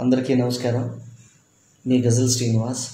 అందరికీ నమస్కారం మీ గజల్ శ్రీనివాస్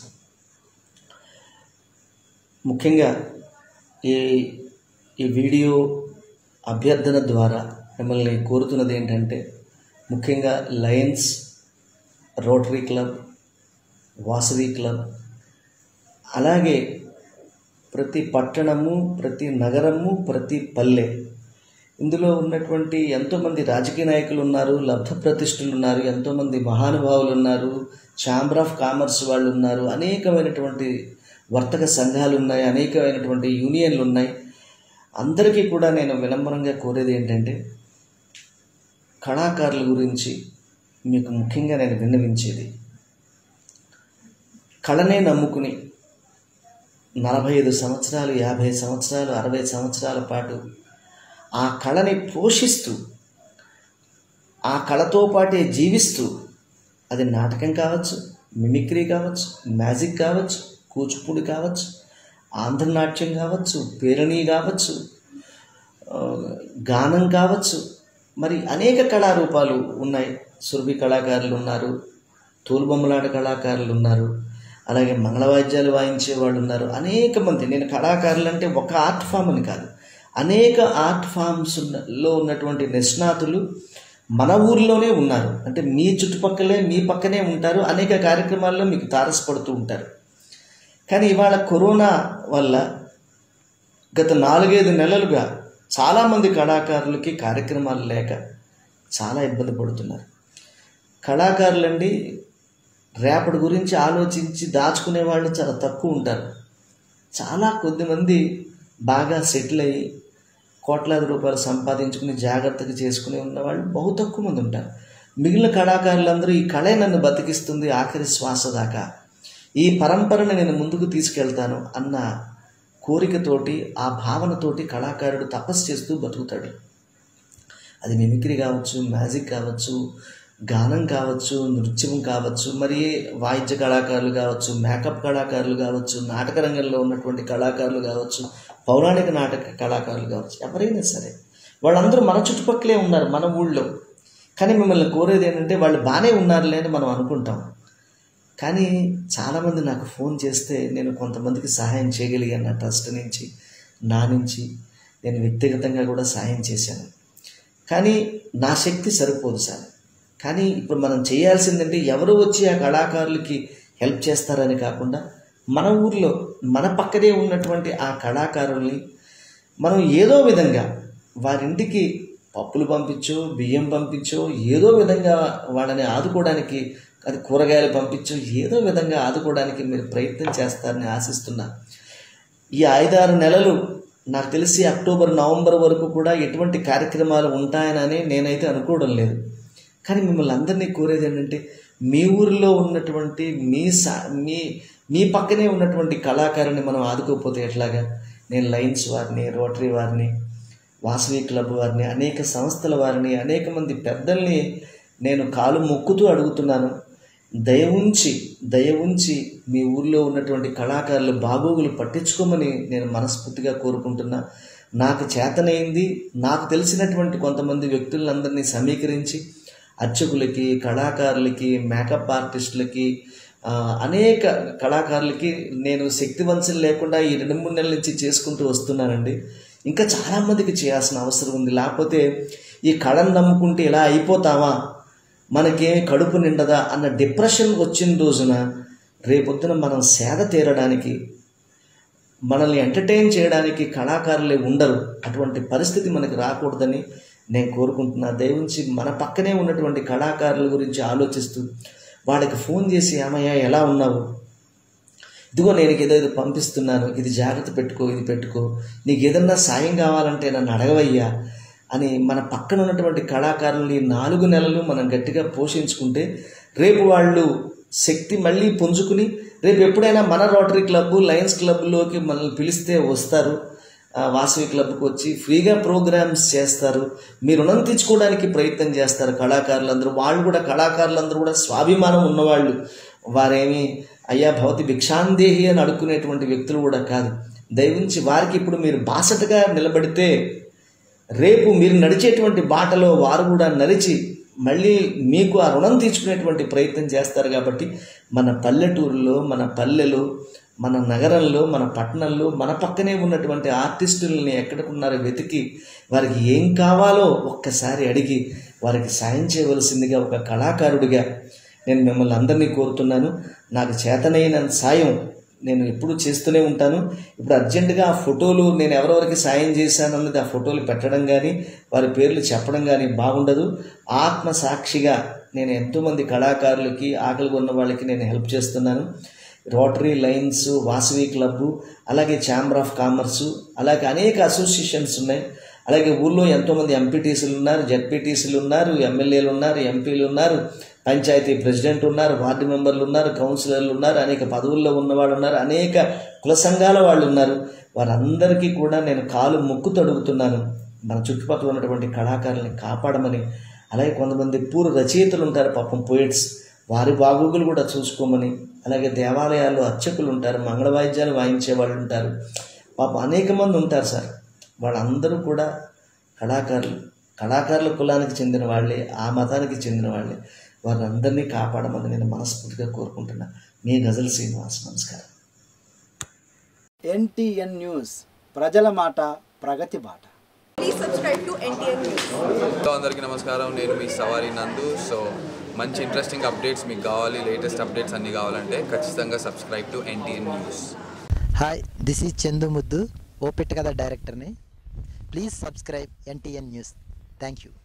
ముఖ్యంగా ఈ ఈ వీడియో అభ్యర్థన ద్వారా మిమ్మల్ని కోరుతున్నది ఏంటంటే ముఖ్యంగా lions rotary club Vasavi club అలాగే ప్రతి పట్టణము ప్రతి నగరము ప్రతి పల్లె ఇందులో ఉన్నటువంటి ఎంతోమంది రాజకీయ నాయకులు ఉన్నారు లబ్ధ ప్రతిష్ఠులు ఉన్నారు ఎంతోమంది మహానుభావులు ఉన్నారు ఛాంబర్ ఆఫ్ కామర్స్ వాళ్ళు ఉన్నారు అనేకమైనటువంటి వర్తక సంఘాలు ఉన్నాయి అనేకమైనటువంటి యూనియన్లు ఉన్నాయి అందరికీ కూడా నేను వినమ్రంగా కోరేది ఏంటంటే కళాకారుల గురించి మీకు ముఖ్యంగా నేను విన్నవించేది కళనే నమ్ముకుని నలభై ఐదు సంవత్సరాలు యాభై సంవత్సరాలు అరవై సంవత్సరాల పాటు ఆ కళని పోషిస్తూ ఆ కళతో పాటే జీవిస్తూ అది నాటకం కావచ్చు మిమిక్రీ కావచ్చు మ్యాజిక్ కావచ్చు కూచిపూడి కావచ్చు ఆంధ్రనాట్యం కావచ్చు పేరణి కావచ్చు ఆ, గానం కావచ్చు మరి అనేక కళారూపాలు ఉన్నాయి సురభి కళాకారులు ఉన్నారు తోలుబొమ్మలాట కళాకారులు ఉన్నారు అలాగే మంగళవాద్యాలు వాయించే వాళ్ళు ఉన్నారు అనేక మంది నేను కళాకారులు అంటే ఒక ఆర్ట్ ఫామ్ అని కాదు అనేక ఆర్ట్ ఫామ్స్ ఉన్న- లో ఉన్నటువంటి నిష్ణాతులు మన ఊర్లోనే ఉన్నారు అంటే మీ చుట్టుపక్కలే మీ పక్కనే ఉంటారు అనేక కార్యక్రమాల్లో మీకు తారసపడుతూ ఉంటారు కానీ ఇవాళ కరోనా వల్ల గత నాలుగైదు నెలలుగా చాలామంది కళాకారులకి కార్యక్రమాలు లేక చాలా ఇబ్బంది పడుతున్నారు కళాకారులండి రేపటి గురించి ఆలోచించి దాచుకునే వాళ్ళు చాలా తక్కువ ఉంటారు చాలా కొద్దిమంది బాగా సెటిల్ అయ్యి కోట్లాది రూపాయలు సంపాదించుకుని జాగ్రత్తగా చేసుకుని ఉన్న వాళ్ళు బహు తక్కువ మంది ఉంటారు మిగిలిన కళాకారులందరూ ఈ కళే నన్ను బతికిస్తుంది ఆఖరి శ్వాస దాకా ఈ పరంపరను నేను ముందుకు తీసుకెళ్తాను అన్న కోరికతోటి ఆ భావనతోటి కళాకారుడు తపస్సు చేస్తూ బతుకుతాడు అది మిమిక్రీ కావచ్చు మ్యాజిక్ కావచ్చు గానం కావచ్చు నృత్యం కావచ్చు మరి వాయిద్య కళాకారులు కావచ్చు మేకప్ కళాకారులు కావచ్చు నాటక రంగంలో ఉన్నటువంటి కళాకారులు కావచ్చు పౌరాణిక నాటక కళాకారులు కావచ్చు ఎవరైనా సరే వాళ్ళందరూ మన చుట్టుపక్కలే ఉన్నారు మన ఊళ్ళో కానీ మిమ్మల్ని కోరేది ఏంటంటే వాళ్ళు బాగానే ఉన్నారులే అని మనం అనుకుంటాం కానీ చాలామంది నాకు ఫోన్ చేస్తే నేను కొంతమందికి సహాయం చేయగలిగాను నా ట్రస్ట్ నుంచి నా నుంచి నేను వ్యక్తిగతంగా కూడా సహాయం చేశాను కానీ నా శక్తి సరిపోదు సార్ కానీ ఇప్పుడు మనం చేయాల్సిందంటే ఎవరు వచ్చి ఆ కళాకారులకి హెల్ప్ చేస్తారని కాకుండా మన ఊర్లో మన పక్కనే ఉన్నటువంటి ఆ కళాకారుల్ని మనం ఏదో విధంగా వారింటికి పప్పులు పంపించో బియ్యం పంపించో ఏదో విధంగా వాళ్ళని ఆదుకోవడానికి అది కూరగాయలు పంపించో ఏదో విధంగా ఆదుకోవడానికి మీరు ప్రయత్నం చేస్తారని ఆశిస్తున్నా ఈ ఐదారు నెలలు నాకు తెలిసి అక్టోబర్ నవంబర్ వరకు కూడా ఎటువంటి కార్యక్రమాలు ఉంటాయనని నేనైతే అనుకోవడం లేదు కానీ మిమ్మల్ని అందరినీ కోరేది ఏంటంటే మీ ఊరిలో ఉన్నటువంటి మీ సా మీ మీ పక్కనే ఉన్నటువంటి కళాకారుని మనం ఆదుకోకపోతే ఎట్లాగా నేను లైన్స్ వారిని రోటరీ వారిని వాసవి క్లబ్ వారిని అనేక సంస్థల వారిని అనేక మంది పెద్దల్ని నేను కాలు మొక్కుతూ అడుగుతున్నాను దయ ఉంచి దయ ఉంచి మీ ఊర్లో ఉన్నటువంటి కళాకారుల బాగోగులు పట్టించుకోమని నేను మనస్ఫూర్తిగా కోరుకుంటున్నా నాకు చేతనైంది నాకు తెలిసినటువంటి కొంతమంది వ్యక్తులందరినీ సమీకరించి అర్చకులకి కళాకారులకి మేకప్ ఆర్టిస్టులకి ఆ, అనేక కళాకారులకి నేను శక్తి వంచన లేకుండా ఈ రెండు మూడు నెలల నుంచి చేసుకుంటూ వస్తున్నానండి ఇంకా చాలామందికి చేయాల్సిన అవసరం ఉంది లేకపోతే ఈ కళను నమ్ముకుంటే ఇలా అయిపోతామా మనకేమి కడుపు నిండదా అన్న డిప్రెషన్ వచ్చిన రోజున రేపొద్దున మనం సేద తీరడానికి మనల్ని ఎంటర్టైన్ చేయడానికి కళాకారులే ఉండరు అటువంటి పరిస్థితి మనకి రాకూడదని నేను కోరుకుంటున్నా దయవుంచి మన పక్కనే ఉన్నటువంటి కళాకారుల గురించి ఆలోచిస్తూ వాళ్ళకి ఫోన్ చేసి ఏమయ్యా ఎలా ఉన్నావు ఇదిగో నేను ఏదో ఇది పంపిస్తున్నాను ఇది జాగ్రత్త పెట్టుకో ఇది పెట్టుకో నీకు ఏదన్నా సాయం కావాలంటే నన్ను అడగవయ్యా అని మన పక్కన ఉన్నటువంటి కళాకారుల్ని నాలుగు నెలలు మనం గట్టిగా పోషించుకుంటే రేపు వాళ్ళు శక్తి మళ్ళీ పుంజుకుని రేపు ఎప్పుడైనా మన రోటరీ క్లబ్ లయన్స్ క్లబ్లోకి మనల్ని పిలిస్తే వస్తారు ఆ, వాసవి క్లబ్కి వచ్చి ఫ్రీగా ప్రోగ్రామ్స్ చేస్తారు మీ రుణం తీర్చుకోవడానికి ప్రయత్నం చేస్తారు కళాకారులందరూ వాళ్ళు కూడా కళాకారులందరూ కూడా స్వాభిమానం ఉన్నవాళ్ళు వారేమి అయ్యా భవతి భిక్షాందేహి అని అడుక్కునేటువంటి వ్యక్తులు కూడా కాదు దయవుంచి వారికి ఇప్పుడు మీరు బాసటగా నిలబడితే రేపు మీరు నడిచేటువంటి బాటలో వారు కూడా నడిచి మళ్ళీ మీకు ఆ రుణం తీర్చుకునేటువంటి ప్రయత్నం చేస్తారు కాబట్టి మన పల్లెటూరులో మన పల్లెలు మన నగరంలో మన పట్టణంలో మన పక్కనే ఉన్నటువంటి ఆర్టిస్టులని ఎక్కడికున్నారో వెతికి వారికి ఏం కావాలో ఒక్కసారి అడిగి వారికి సాయం చేయవలసిందిగా ఒక కళాకారుడిగా నేను మిమ్మల్ని అందరినీ కోరుతున్నాను నాకు చేతనైన సాయం నేను ఎప్పుడు చేస్తూనే ఉంటాను ఇప్పుడు అర్జెంటుగా ఆ ఫోటోలు నేను ఎవరెవరికి సాయం చేశానన్నది ఆ ఫోటోలు పెట్టడం కానీ వారి పేర్లు చెప్పడం కానీ బాగుండదు ఆత్మ సాక్షిగా నేను ఎంతోమంది కళాకారులకి ఆకలి ఉన్న వాళ్ళకి నేను హెల్ప్ చేస్తున్నాను రోటరీ లైన్స్ వాసవి క్లబ్బు అలాగే ఛాంబర్ ఆఫ్ కామర్సు అలాగే అనేక అసోసియేషన్స్ ఉన్నాయి అలాగే ఊళ్ళో ఎంతోమంది ఎంపీటీసీలు ఉన్నారు జెడ్పీటీసీలు ఉన్నారు ఎమ్మెల్యేలు ఉన్నారు ఎంపీలు ఉన్నారు పంచాయతీ ప్రెసిడెంట్ ఉన్నారు వార్డు మెంబర్లు ఉన్నారు కౌన్సిలర్లు ఉన్నారు అనేక పదవుల్లో ఉన్నవాళ్ళు ఉన్నారు అనేక కుల సంఘాల వాళ్ళు ఉన్నారు వారందరికీ కూడా నేను కాలు మొక్కు తడుగుతున్నాను మన చుట్టుపక్కల ఉన్నటువంటి కళాకారుల్ని కాపాడమని అలాగే కొంతమంది పూర్వ రచయితలు ఉంటారు పాపం పోయిట్స్ వారి బాగోగులు కూడా చూసుకోమని అలాగే దేవాలయాల్లో అర్చకులు ఉంటారు మంగళ వాయిద్యాలు వాయించే వాళ్ళు ఉంటారు పాపం అనేక మంది ఉంటారు సార్ వాళ్ళందరూ కూడా కళాకారులు కళాకారుల కులానికి చెందిన వాళ్ళే ఆ మతానికి చెందిన వాళ్ళే వారందరినీ కాపాడమని నేను మనస్ఫూర్తిగా కోరుకుంటున్నా మీ గజల్ శ్రీనివాస్ నమస్కారం ఎన్టీఎన్ న్యూస్ ప్రజల మాట ప్రగతి బాట Please subscribe to NTN News. Hello అందరికీ నమస్కారం నేను మీ సవారి నందు సో మంచి ఇంట్రెస్టింగ్ అప్డేట్స్ మీకు కావాలి లేటెస్ట్ అప్డేట్స్ అన్నీ కావాలంటే ఖచ్చితంగా subscribe to NTN news hi this is Chandu Muddu ఓపెట్ కథ డైరెక్టర్ని please subscribe NTN news thank you